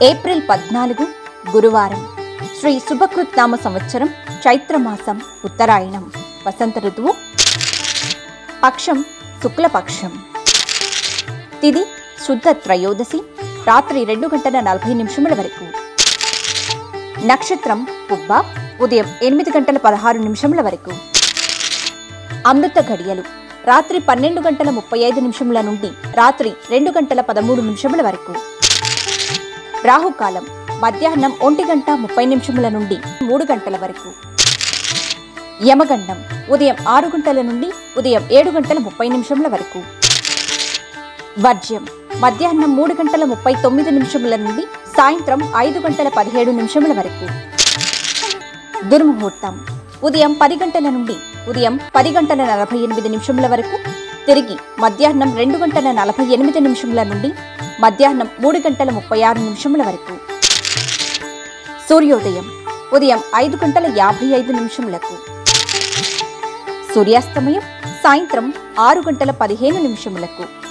April పద్నాలుగు గురువారం శ్రీ శుభకృత్ నామ సంవత్సరం చైత్రమాసం ఉత్తరాయణం వసంత ఋతువు పక్షం శుక్లపక్షం తిది శుద్ధ త్రయోదశి రాత్రి రెండు గంటల నలభై నిమిషముల వరకు నక్షత్రం పుబ్బ ఉదయం ఎనిమిది గంటల పదహారు నిమిషముల వరకు అమృత ఘడియలు రాత్రి పన్నెండు గంటల ముప్పై ఐదు నిమిషముల నుండి రాత్రి రెండు గంటల పదమూడు నిమిషముల వరకు రాహుకాలం మధ్యాహ్నం ఒంటి గంట ముప్పై నిమిషముల నుండి మూడు గంటల వరకు యమగండం ఉదయం ఆరు గంటల నుండి ఉదయం ఏడు గంటల ముప్పై నిమిషముల వరకు వర్జ్యం మధ్యాహ్నం మూడు గంటల ముప్పై తొమ్మిది నిమిషముల నుండి సాయంత్రం ఐదు గంటల పదిహేడు నిమిషముల వరకు దుర్ముహూర్తం ఉదయం పది గంటల నుండి ఉదయం పది గంటల నలభై ఎనిమిది నిమిషముల వరకు తిరిగి మధ్యాహ్నం రెండు గంటల నలభై ఎనిమిది నిమిషముల నుండి మధ్యాహ్నం మూడు గంటల ముప్పై ఆరు నిమిషముల వరకు సూర్యోదయం ఉదయం ఐదు గంటల యాభై ఐదు నిమిషములకు సూర్యాస్తమయం సాయంత్రం ఆరు గంటల పదిహేను నిమిషములకు